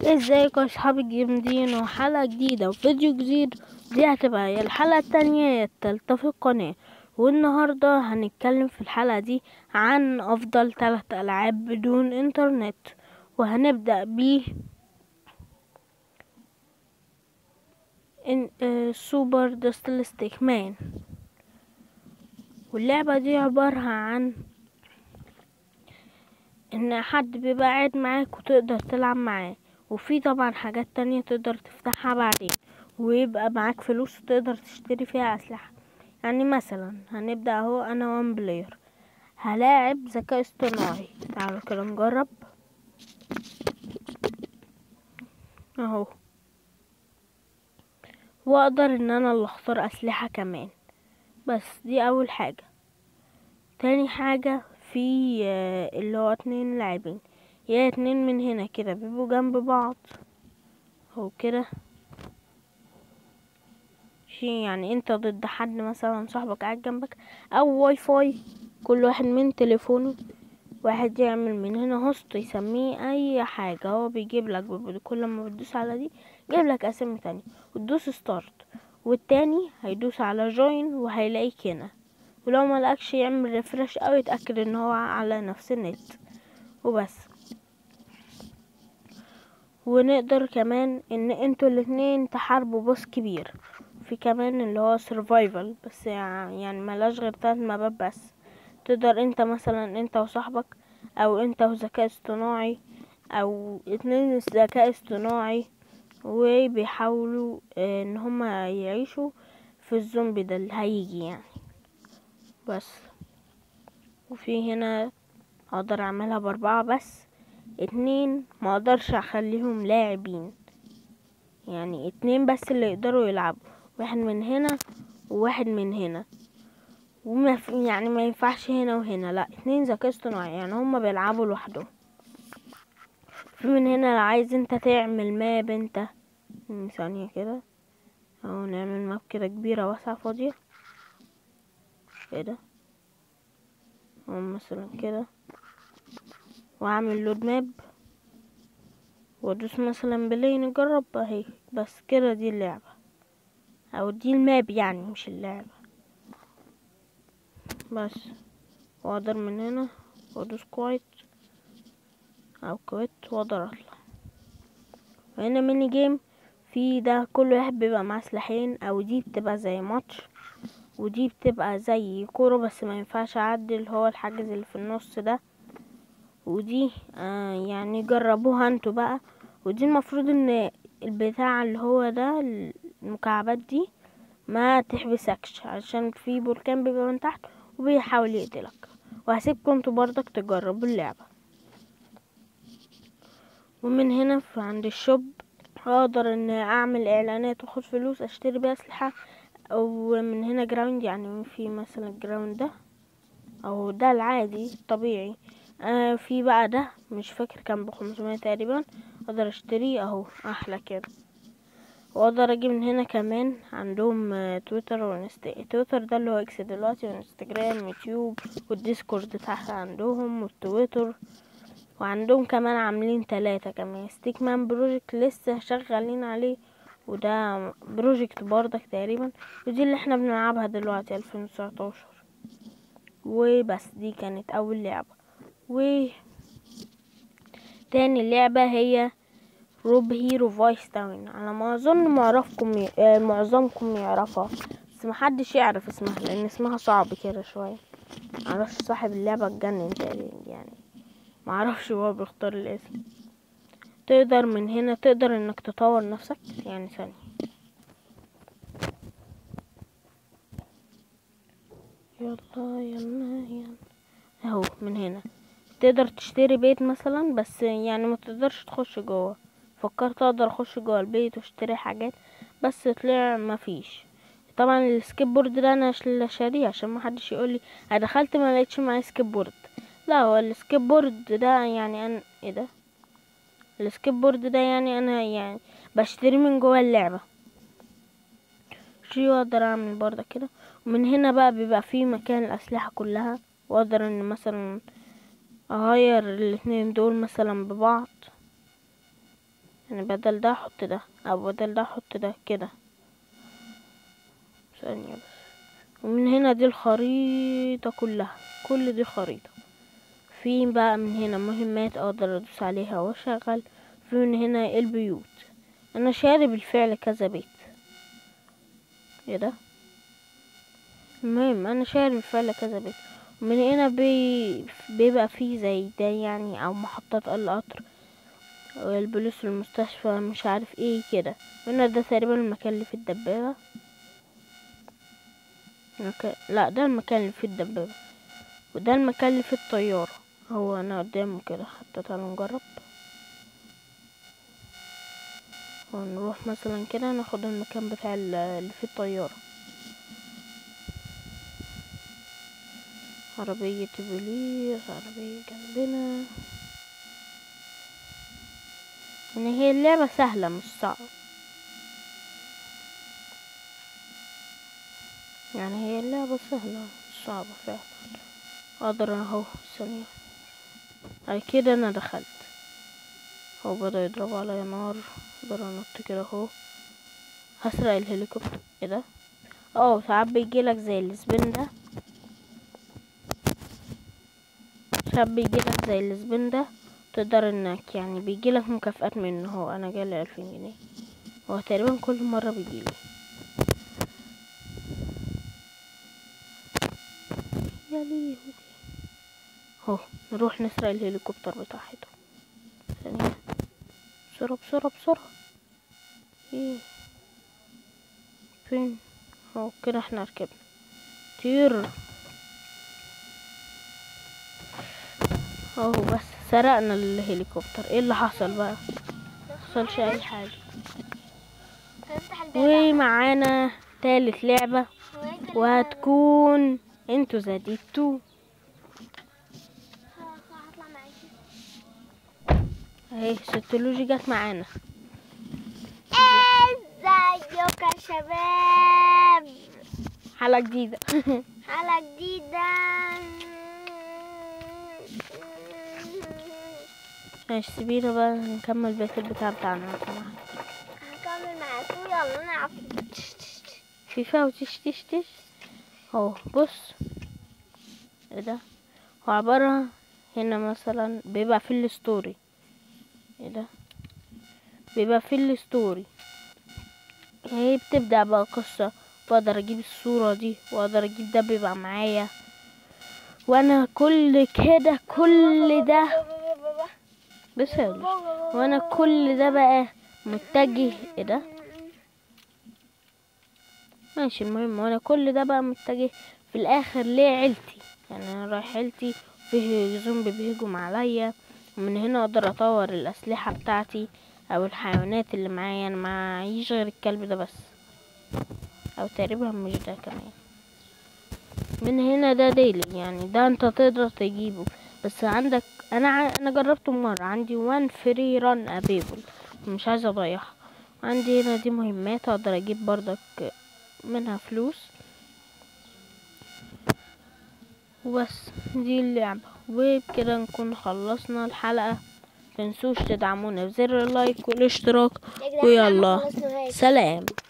ازيكم يا اصحابي الجامدين وحلقة جديدة وفيديو جديد دي هتبقى هي الحلقة التانية يا التالتة في القناة والنهاردة هنتكلم في الحلقة دي عن افضل تلات العاب بدون انترنت وهنبدأ ب ان آه، سوبر دستلستيك مان واللعبة دي عبارة عن ان حد بيبقى قاعد معاك وتقدر تلعب معاه وفي طبعا حاجات تانية تقدر تفتحها بعدين ويبقى معاك فلوس وتقدر تشتري فيها أسلحة يعني مثلا هنبدأ اهو أنا وان بلاير هلاعب ذكاء اصطناعي تعالوا كده نجرب اهو واقدر ان انا اللي اختار اسلحة كمان بس دي اول حاجة تاني حاجة في آه، اللي هو اتنين لاعبين يا اتنين من هنا كده بيبقوا جنب بعض اهو كده شي يعني انت ضد حد مثلا صاحبك قاعد جنبك او واي فاي كل واحد من تليفونه واحد يعمل من هنا هوست يسميه اي حاجة هو بيجيب لك بب- كل ما بتدوس على دي يجيب لك اسامي تانية وتدوس ستارت والتاني هيدوس على جوين وهيلاقيك هنا ولو ما لقاكش يعمل ريفرش او يتأكد ان هو على نفس النت وبس ونقدر كمان ان انتوا الاتنين تحاربوا بوس كبير في كمان اللي هو سرفايفل بس يع- يعني ملاش غير تلات مابات بس تقدر انت مثلا انت وصاحبك او انت وذكاء اصطناعي او اتنين ذكاء اصطناعي وبيحاولوا آه، ان هما يعيشوا في الزومبي ده اللي هيجي يعني بس وفي هنا اقدر اعملها باربعة بس اتنين ما اقدرش اخليهم لاعبين يعني اتنين بس اللي يقدروا يلعبوا واحد من هنا وواحد من هنا وما في يعني ما ينفعش هنا وهنا لا اتنين ذكاء اصطناعي يعني هما بيلعبوا لوحدهم في من هنا لو عايز انت تعمل ماب انت م، ثانية كده اهو نعمل ماب كده كبيرة واسعة فاضية كده اهو مثلا كده واعمل لود ماب وادوس مثلا بلاي نجرب اهي بس كده دي اللعبة او دي الماب يعني مش اللعبة بس واقدر من هنا وادوس كويت او كويت واقدر اطلع وهنا ميني جيم في ده كل واحد بيبقى معاه سلاحين او دي بتبقى زي ماتش ودي بتبقى زي كورة بس ما ينفعش اعدي اللي هو الحاجز اللي في النص ده ودي آه يعني جربوها انتوا بقى ودي المفروض ان البتاع اللي هو ده المكعبات دي ما تحبسكش عشان في بركان بيبقى من تحت وبيحاول يقتلك وهسيبكم انتوا برضك تجربوا اللعبة ومن هنا في عند الشوب اقدر ان اعمل اعلانات واخد فلوس اشتري بيها اسلحة او من هنا جراوند يعني في مثلا الجراوند ده او ده العادي الطبيعي آه في بقى ده مش فاكر كان بخمسمية تقريبا اقدر اشتريه اهو احلى كده واقدر اجي من هنا كمان عندهم آه، تويتر وانست تويتر ده اللي هو اكس دلوقتي وانستجرام يوتيوب والديسكورد تحت عندهم والتويتر وعندهم كمان عاملين تلاتة كمان ستيك مان بروجكت لسه شغالين عليه وده بروجكت برضك تقريبا ودي اللي احنا بنلعبها دلوقتي الفين وتسعتاشر وبس دي كانت اول لعبة و تاني لعبة هي روب هيرو فايس تاون على ما اظن معرفكم ي... آه، معظمكم يعرفها بس محدش يعرف اسمها لان اسمها صعب كده شوية معرفش صاحب اللعبة اتجنن تقريبا يعني معرفش هو بيختار الاسم تقدر من هنا تقدر انك تطور نفسك يعني ثانية يلا يلا يلا اهو من هنا تقدر تشتري بيت مثلا بس يعني ما تقدرش تخش جوه فكرت اقدر اخش جوه البيت واشتري حاجات بس طلع ما فيش طبعا السكيب بورد ده انا ش- شاريه عشان ما حدش يقول لي انا دخلت ما لقيتش معايا سكيب بورد لا هو السكيب بورد ده يعني انا ايه ده السكيب بورد ده يعني انا يعني بشتري من جوه اللعبه شي واقدر اعمل برضه كده ومن هنا بقى بيبقى فيه مكان الاسلحه كلها واقدر ان مثلا اغير الاتنين دول مثلا ببعض يعني بدل ده احط ده او بدل ده احط ده كده ثانية بس ومن هنا دي الخريطة كلها كل دي خريطة في بقى من هنا مهمات اقدر ادوس عليها واشغل في من هنا البيوت انا شاري بالفعل كذا بيت ايه ده المهم انا شاري بالفعل كذا بيت ومن هنا بي... بيبقى فيه زي ده يعني او محطات القطر والبوليس المستشفى مش عارف ايه كده هنا ده تقريبا المكان اللي فيه الدبابة مكان... لا ده المكان اللي فيه الدبابة وده المكان اللي فيه الطيارة هو انا قدامه كده حتى تعالوا نجرب ونروح مثلا كده ناخد المكان بتاع ال- اللي فيه الطيارة عربية بوليس عربية جنبنا يعني هي اللعبة سهلة مش صعبة يعني هي اللعبة سهلة مش صعبة فعلا اقدر اهو ثانية بعد كده انا دخلت هو بدأ يضرب عليا نار اقدر انط كده اهو هسرق الهليكوبتر ايه ده اه ساعات بيجيلك زي السبين ده ساعات بيجيلك زي السبين ده تقدر انك يعني بيجيلك مكافآت منه هو انا جالي الفين جنيه هو تقريبا كل مرة بيجيلي يا ليهوي اهو نروح نسرق الهليكوبتر بتاعته ثانية بسرعة بسرعة بسرعة ايه فين اهو كده احنا ركبنا طير اهو بس سرقنا الهليكوبتر ايه اللي حصل بقى محصلش اي حاجة هنفتح الباب ومعانا تالت لعبة وهتكون انتو زاديتو هطلع معاكي اهي ستولوجي جت معانا ازيكم يا شباب حلقة جديدة حلقة جديدة ماشي سيبينا بقى نكمل بقية البتاع بتاعنا لو سمحت. هكمل معاكم يلا نلعب فيفا وتش تش تش اهو بص ايه ده هو عبارة هنا مثلا بيبقى في الستوري ايه ده بيبقى في الستوري هي بتبدأ بقى قصة واقدر اجيب الصورة دي واقدر اجيب ده بيبقى معايا وانا كل كده كل ده بسهل وانا كل ده بقى متجه ايه ده ماشي المهم وانا كل ده بقى متجه في الاخر لعيلتي يعني انا رايح عيلتي فيه زومبي بيهجم عليا ومن هنا اقدر اطور الاسلحة بتاعتي او الحيوانات اللي معايا انا معيش غير الكلب ده بس او تقريبا مش ده كمان من هنا ده ديلي يعني ده انت تقدر تجيبه بس عندك انا ع- انا جربته مرة عندي وان فري ران افيبل مش عايزة اضيعها عندي هنا دي مهمات اقدر اجيب برضك منها فلوس وبس دي اللعبة وبكده نكون خلصنا الحلقة متنسوش تدعمونا بزر اللايك والاشتراك يا جدعان، ويلا ما خلصناهاش. سلام